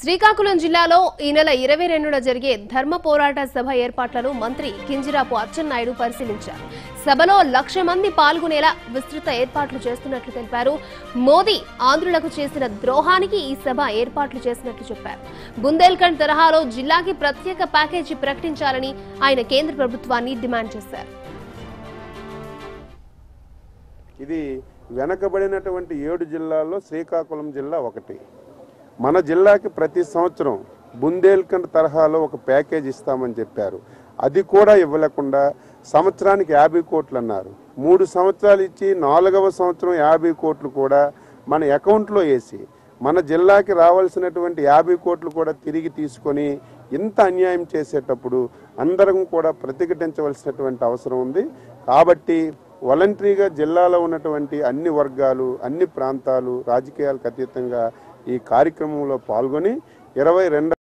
శ్రీకాకుళం జిల్లాలో ఈ నెల ఇరవై రెండున జరిగే ధర్మ పోరాట సభ ఏర్పాట్లను మంత్రి కింజిరాపు అచ్చెన్నాయుడు పరిశీలించారు సభలో లక్ష మంది పాల్గొనేలా విస్తృత ఏర్పాట్లు చేస్తున్నట్లు తెలిపారు మోదీ ఆంధ్రులకు చేసిన ద్రోహానికి ఈ సభ ఏర్పాట్లు చేసినట్లు చెప్పారు బుందేల్ఖండ్ తరహాలో జిల్లాకి ప్రత్యేక ప్యాకేజీ ప్రకటించాలని ఆయన కేంద్ర ప్రభుత్వాన్ని డిమాండ్ చేశారు ఇది వెనకబడినటువంటి ఏడు జిల్లాల్లో శ్రీకాకుళం జిల్లా ఒకటి మన జిల్లాకి ప్రతి సంవత్సరం బుందేల్ఖండ్ తరహాలో ఒక ప్యాకేజ్ ఇస్తామని చెప్పారు అది కూడా ఇవ్వలేకుండా సంవత్సరానికి యాభై కోట్లు అన్నారు మూడు సంవత్సరాలు ఇచ్చి నాలుగవ సంవత్సరం యాభై కోట్లు కూడా మన అకౌంట్లో వేసి మన జిల్లాకి రావాల్సినటువంటి యాభై కోట్లు కూడా తిరిగి తీసుకొని ఇంత అన్యాయం చేసేటప్పుడు అందరం కూడా ప్రతిఘటించవలసినటువంటి అవసరం ఉంది కాబట్టి వాలంటరీగా జిల్లాలో ఉన్నటువంటి అన్ని వర్గాలు అన్ని ప్రాంతాలు రాజకీయాలకు అతీతంగా ఈ కార్యక్రమంలో పాల్గొని ఇరవై